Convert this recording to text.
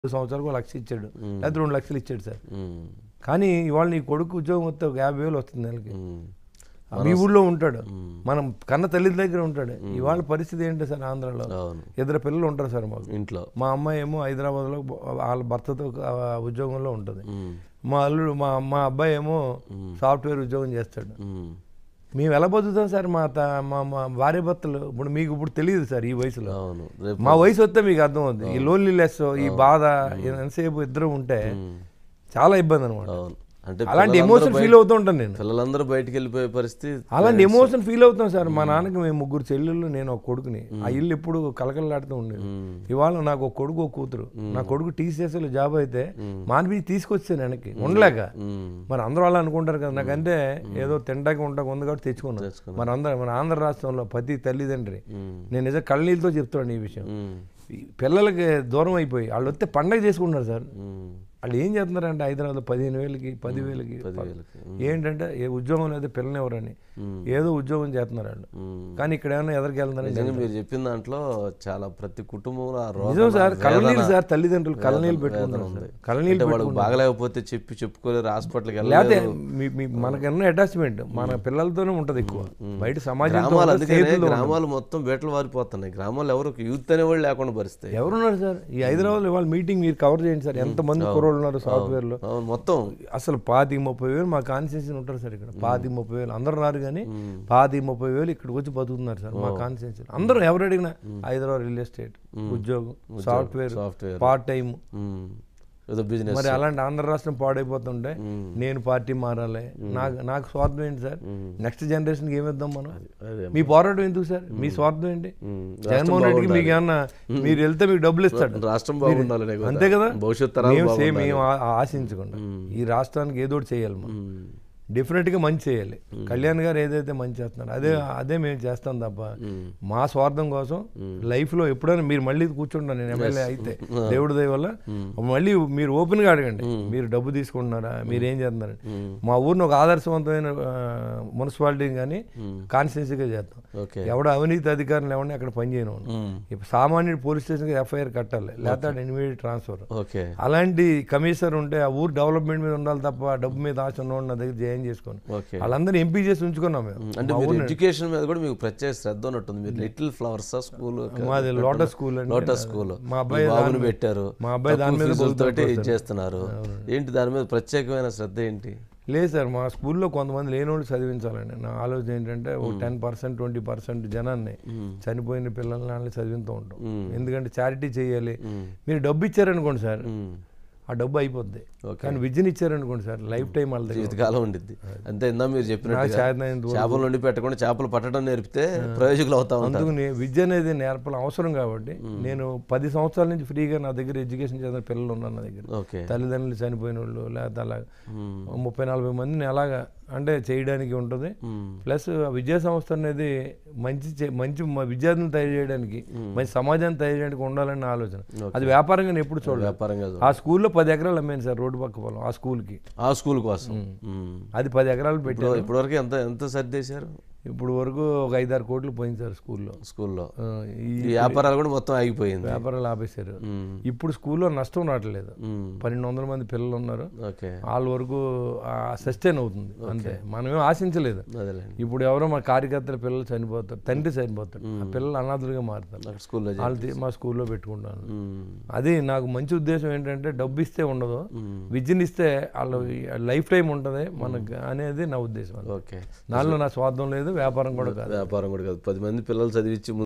సంవత్సరాలకు ఒక లక్ష ఇచ్చాడు లేకపోతే రెండు లక్షలు ఇచ్చాడు సార్ ఉమ్, కానీ ఇవాళ నీ కొడుకు ఉద్యోగం వస్తే ఒక యాభై వేలు వస్తుంది నెలకి ఉమ్, మీ ఊళ్ళో ఉంటాడు మనం కన్న తల్లి దగ్గర ఉంటాడు ఇవాళ పరిస్థితి ఏంటి సార్ ఆంధ్రాలో అవును ఇద్దరు పిల్లలు ఉంటారు సార్ మాకు ఇంట్లో మా అమ్మాయి ఏమో హైదరాబాద్లో వాళ్ళ భర్తతో ఆ, ఉద్యోగంలో ఉంటుంది ఉమ్, మా అల్లుడు మా మా అబ్బాయి ఏమో సాఫ్ట్వేర్ ఉద్యోగం చేస్తాడు ఉమ్, మేము ఎలా బతుకుతాం సార్ మా త మా మా భార్య భర్తలు ఇప్పుడు మీకు ఇప్పుడు తెలియదు సార్ ఈ వయసులో అవును రేపు మా వయసు వస్తే మీకు అర్థం అవుతుంది ఈ లోన్లీనెస్ ఈ బాధ ఎంతసేపు ఇద్దరు ఉంటే చాలా ఇబ్బంది అనమాట అవును అంటే అలాంటి పిల్లలందరూ ఎమోషన్ బయట- ఫీల్ అవుతూ ఉంటాను నేను పిల్లలందరూ బయటికి వెళ్ళిపోయే పరిస్థితి అలాంటి ఎమోషన్ ఫీల్ అవుతాం సార్ మా నాన్నకి మేము ముగ్గురు చెల్లెళ్ళు నేను ఒక కొడుకుని ఆ ఇల్లు ఎప్పుడు కలకలలాడుతూ ఉండేది ఇవాళ నాకు ఒక కొడుకు ఒక కూతురు నా కొడుకు టీసీఎస్లో జాబ్ అయితే మానిపి తీసుకొచ్చాను వెనక్కి ఉండలేక ఉమ్, మరి అందరూ అలా అనుకుంటారు కదా నాకంటే ఏదో తింటాకి ఉంటాక ఉంది కాబట్టి తెచ్చుకున్నాను తెచ్చుకున్నాను. మరి అందరూ మన ఆంధ్ర రాష్ట్రంలో ప్రతి తల్లిదండ్రి ఉమ్, నేను నిజం కళ్ళనీళ్ళతో చెప్తాను ఈ విషయం ఉమ్, ఈ పిల్లలకి దూరం అయిపోయి వాళ్ళు వస్తే పండగ చేసుకుంటున్నారు సార్ ఉమ్, వాళ్ళు ఏం చేస్తున్నారంటే హైదరాబాద్లో పదిహేను వేలకి పదివేలకి పదివేలకి ఏంటంటే ఏ ఉద్యోగం లేదు పిల్లని ఎవరని ఏదో ఉద్యోగం చేస్తున్నారు వాళ్ళు ఉమ్. కానీ ఇక్కడ ఏమైనా ఎదరికి వెళ్తున్నారని నిజంగా మీరు చెప్పిన దాంట్లో చాలా ప్రతి కుటుంబంలో ఆ రోదన, నిజం సార్ వేదన, కళ్ళనీళ్ళు సార్ తల్లిదండ్రులు కళ్ళనీళ్ళు వేదన పెట్టుకుంటారు ఉంది. సార్ కళ్ళనీళ్ళు అంటే వాడు బాగలేకపోతే చెప్పి చెప్పుకోలేరు హాస్పిటల్కి లేకపోతే వెళ్ళలేదు మీ- మీ- మనకన్నా అటాచ్మెంట్ మన పిల్లలతోనే ఉంటది ఎక్కువ బయట సమాజంతో గ్రామాలు ఉండదు, అందుకనే స్నేహితులతో ఉండదు. గ్రామాలు మొత్తం బేటలు వారిపోతున్నాయి గ్రామాలు ఎవరు యూత్ అనేవాళ్ళు లేకుండా పరిస్థితి ఎవరున్నారు సార్ ఈ హైదరాబాద్ ఇవాళ మీటింగ్ మీరు కవర్ చేయండి సార్ ఎంతమంది కుర్రోళ్ళు ఉన్నారు సాఫ్ట్వేర్ లో అవును మొత్తం అసలు పాతి ముప్పై వేలు మా కాన్స్టిట్యూన్సీ ఉంటారు సార్ ఇక్కడ పాతి ముప్పై వేలు అందరూ రారు కానీ పాతి ముప్పై వేలు ఇక్కడికి వచ్చి బతుకుతున్నారు సార్ మా కాన్స్టిట్యూన్సీ అందరూ ఎవరు అడిగినా హైదరాబాద్ రియల్ ఎస్టేట్ ఉద్యోగం సాఫ్ట్వేర్ సాఫ్ట్వేర్ పార్ట్ టైం ఉమ్, ఏదో బిజినెస్ మరి అలాంటి ఆంధ్ర రాష్ట్రం పాడైపోతుంటే నేను పార్టీ మారాలి నాకు నాకు స్వార్థం ఏంటి సార్ నెక్స్ట్ జనరేషన్కి ఏమిద్దాం మనం అదే మీ పోరాటం ఎందుకు సార్ మీ స్వార్థం ఏంటి ఉమ్, జగన్మోహన్ రెడ్డికి మీకు ఏమన్నా మీరు వెళ్తే మీకు డబ్బులు ఇస్తాడు రాష్ట్రం బాగుండాలనే కదా. అంతే కదా భవిష్యత్ తరాలు మేము సేమ్ బాగుండాలి. మేము ఆ- ఆశించకుండా ఈ రాష్ట్రానికి ఏదో ఒకటి చేయాలి మనం ఉమ్, డెఫినెట్గా మంచి చేయాలి కళ్యాణ్ గారు ఏదైతే మంచి చేస్తున్నారు అదే అదే మేము చేస్తాం తప్ప మా స్వార్థం కోసం లైఫ్లో ఎప్పుడైనా మీరు మళ్ళీ కూర్చుంటాను నేను ఎమ్మెల్యే అయితే దేవుడి దయ వల్ల మళ్ళీ మీరు ఓపెన్గా అడగండి మీరు డబ్బు తీసుకుంటున్నారా మీరు ఏం చేస్తున్నారు మా ఊరిని ఒక ఆదర్శవంతమైన మున్సిపాలిటీని కానీ కాన్స్టిట్యున్సీగా చేస్తాం ఓకే ఎవడ అవినీతి అధికారులు ఎవరిని అక్కడ పనిచేయను ఉమ్, ఇప్పుడు సామాన్యుడు పోలీస్ స్టేషన్కి ఎఫ్ఐఆర్ కట్టాలి లేకపోతే ఇమీడియట్ ట్రాన్స్ఫర్ ఓకే అలాంటి కమిషనర్ ఉంటే ఆ ఊరు డెవలప్మెంట్ మీద ఉండాలి తప్ప డబ్బు మీద ఆశ ఉన్నవాడు నా దగ్గర జాయిన్ చేసుకోను ఓకే వాళ్ళందరూ ఎంపీ చేసి ఉంచుకున్నాం మేము అంటే మీరు ఎడ్యుకేషన్ మీద కూడా మీకు ప్రత్యేక శ్రద్ధ ఉన్నట్టుంది మీరు లిటిల్ ఫ్లవర్స్ స్కూల్ మాది లోటస్ స్కూల్ అండి లోటస్ స్కూల్ మా అబ్బాయి బాబుని పెట్టారు మా అబ్బాయి దాని మీద తోటి ఇది చేస్తున్నారు ఏంటి దాని మీద ప్రత్యేకమైన శ్రద్ధ ఏంటి లేదు సార్ మా స్కూల్లో కొంతమంది లేని వాళ్ళు చదివించాలండి నా ఆలోచన ఏంటంటే ఒక టెన్ పర్సెంట్ ట్వంటీ పర్సెంట్ జనాన్ని చనిపోయిన పిల్లల్ని వాళ్ళని చదివిస్తూ ఉంటాం ఎందుకంటే చారిటీ చేయాలి మీరు డబ్బు ఇచ్చారనుకోండి సార్ ఉమ్, ఆ డబ్బు అయిపోద్ది ఓకే. కానీ విద్యను ఇచ్చారనుకోండి సార్ లైఫ్ టైం వాళ్ళ దగ్గర జీవితకాలం ఉండిద్ది అంతే ఇందా మీరు నాకు చెప్పినట్టుగా చేతనైనంత వరకు చేపలు వండి పెట్టకుండా చేపలు పట్టడం నేర్పితే ప్రయోజకులు అవుతా ఉంటారు అందుకు నే- విద్య అనేది నేర్పడం అవసరం కాబట్టి నేను పది సంవత్సరాల నుంచి ఫ్రీగా నా దగ్గర ఎడ్యుకేషన్ చదివిన పిల్లలు ఉన్నారు నా దగ్గర ఓకే తల్లిదండ్రులు చనిపోయిన వాళ్ళు లేకపోతే అలా ముప్పై నలభై మందిని అలాగా అంటే చేయడానికి ఉంటుంది ఉమ్, ప్లస్ ఆ విద్యా సంస్థ అనేది మంచి చే- మంచి మ- విద్యార్థులను తయారు చేయడానికి మంచి సమాజాన్ని తయారు చేయడానికి ఉండాలని నా ఆలోచన అది వ్యాపారంగా నేను ఎప్పుడు చూడలేదు వ్యాపారంగా ఆ స్కూల్లో పది ఎకరాలు అమ్మాను సార్ రోడ్డు పక్క పొలం ఆ స్కూల్కి ఆ స్కూల్ కోసం ఉమ్. అది పది ఎకరాలు పెట్టి ఇప్పుడు ఇప్పటివరకు ఎంత ఎంత సర్దేశారు ఇప్పుడు వరకు ఒక ఐదారు కోట్లు పోయింది సార్ స్కూల్లో స్కూల్లో ఆ, ఈ ఈ వ్యాపారాలు కూడా మొత్తం ఆగిపోయింది వ్యాపారాలు ఆపేశారు ఉమ్, ఇప్పుడు స్కూల్లో నష్టం రావట్లేదు ఉమ్, పన్నెండు వందల మంది పిల్లలు ఉన్నారు ఓకే వాళ్ళ వరకు సస్టైన్ అవుతుంది అంతే మనమేం ఆశించలేదు అదేలేండి ఇప్పుడు ఎవరో మా కార్యకర్తల పిల్లలు చనిపోతారు తండ్రి చనిపోతాడు ఆ పిల్లలు అనాథులుగా మారుతారు అక్కడ స్కూల్లో వాళ్ళు తీ- మా స్కూల్లో పెట్టుకుంటాను ఉమ్, అది నాకు మంచి ఉద్దేశం ఏంటంటే డబ్బు ఇస్తే ఉండదు విద్యను ఇస్తే వాళ్ళ లైఫ్ టైం ఉంటుంది మనకు అనేది నా ఉద్దేశం ఓకే దానిలో నా స్వార్థం లేదు వ్యాపారం కూడా కాదు వ్యాపారం కూడా కాదు పది మంది పిల్లలు చదివించి